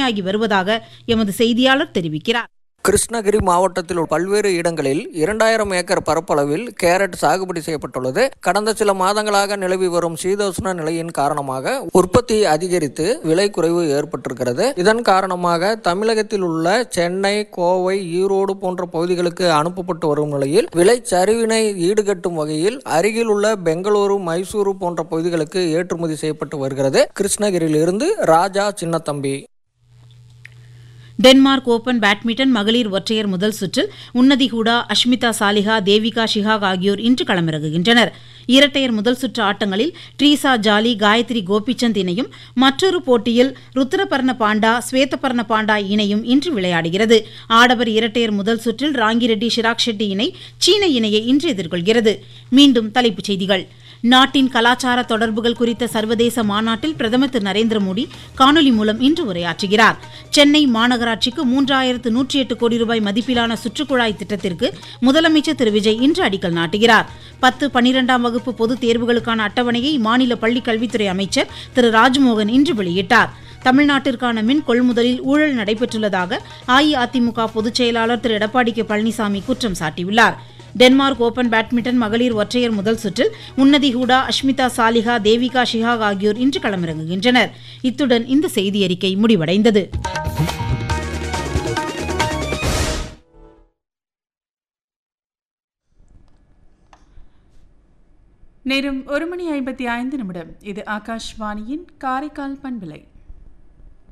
கடுமையாகி வருவதாக எமது செய்தியாளர் தெரிவிக்கிறார் கிருஷ்ணகிரி மாவட்டத்தில் உள்ள பல்வேறு இடங்களில் இரண்டாயிரம் ஏக்கர் பரப்பளவில் கேரட் சாகுபடி செய்யப்பட்டுள்ளது கடந்த சில மாதங்களாக நிலவி வரும் சீதோஷ்ண நிலையின் காரணமாக உற்பத்தி அதிகரித்து விலை குறைவு ஏற்பட்டிருக்கிறது இதன் காரணமாக தமிழகத்தில் உள்ள சென்னை கோவை ஈரோடு போன்ற பகுதிகளுக்கு அனுப்பப்பட்டு வரும் நிலையில் விலை சரிவினை ஈடுகட்டும் வகையில் அருகில் உள்ள பெங்களூரு மைசூரு போன்ற பகுதிகளுக்கு ஏற்றுமதி செய்யப்பட்டு வருகிறது கிருஷ்ணகிரியிலிருந்து Raja Chinnathambi Denmark open badminton மகளிர் ஒற்றையர் முதல் சுற்றில் உன்னதி ஹூடா அஷ்மிதா சாலிஹா தேவிகா ஷிஹாக் ஆகியோர் இன்று களமிறங்குகின்றனர் இரட்டையர் முதல் சுற்று ஆட்டங்களில் ட்ரீசா ஜாலி காயத்ரி கோபிச்சந்த் இணையும் மற்றொரு போட்டியில் ருத்ரபர்ண பாண்டா ஸ்வேதபர்ண பாண்டா இணையும் இன்று விளையாடுகிறது ஆடவர் இரட்டையர் முதல் சுற்றில் ராங்கிரெட்டி ஷிராக் ஷெட்டி இணை சீன இணையை இன்று எதிர்கொள்கிறது மீண்டும் தலைப்புச் செய்திகள் நாட்டின் கலாச்சார தொடர்புகள் குறித்த சர்வதேச மாநாட்டில் பிரதமர் திரு நரேந்திர மோடி காணொலி மூலம் இன்று உரையாற்றுகிறார் சென்னை மாநகராட்சிக்கு மூன்றாயிரத்து நூற்றி எட்டு கோடி ரூபாய் மதிப்பிலான சுற்றுக்குழாய் திட்டத்திற்கு முதலமைச்சர் திரு விஜய் இன்று அடிக்கல் நாட்டுகிறார் பத்து பனிரெண்டாம் வகுப்பு பொதுத் தேர்வுகளுக்கான அட்டவணையை மாநில பள்ளிக் கல்வித்துறை அமைச்சர் திரு ராஜ்மோகன் இன்று வெளியிட்டார் தமிழ்நாட்டிற்கான மின் கொள்முதலில் ஊழல் நடைபெற்றுள்ளதாக அஇஅதிமுக பொதுச் செயலாளர் திரு எடப்பாடி கே பழனிசாமி குற்றம் சாட்டியுள்ளார் டென்மார்க் ஓபன் பேட்மிண்டன் மகளிர் ஒற்றையர் முதல் சுற்றில் உன்னதி ஹூடா அஷ்மிதா சாலிஹா தேவிகா ஷிஹாக் ஆகியோர் இன்று களமிறங்குகின்றனர் இத்துடன் இந்த செய்தி அறிக்கை முடிவடைந்தது நேரம் ஒரு மணி ஐம்பத்தி ஐந்து நிமிடம் இது ஆகாஷ்வாணியின் காரைக்கால் பண்பலை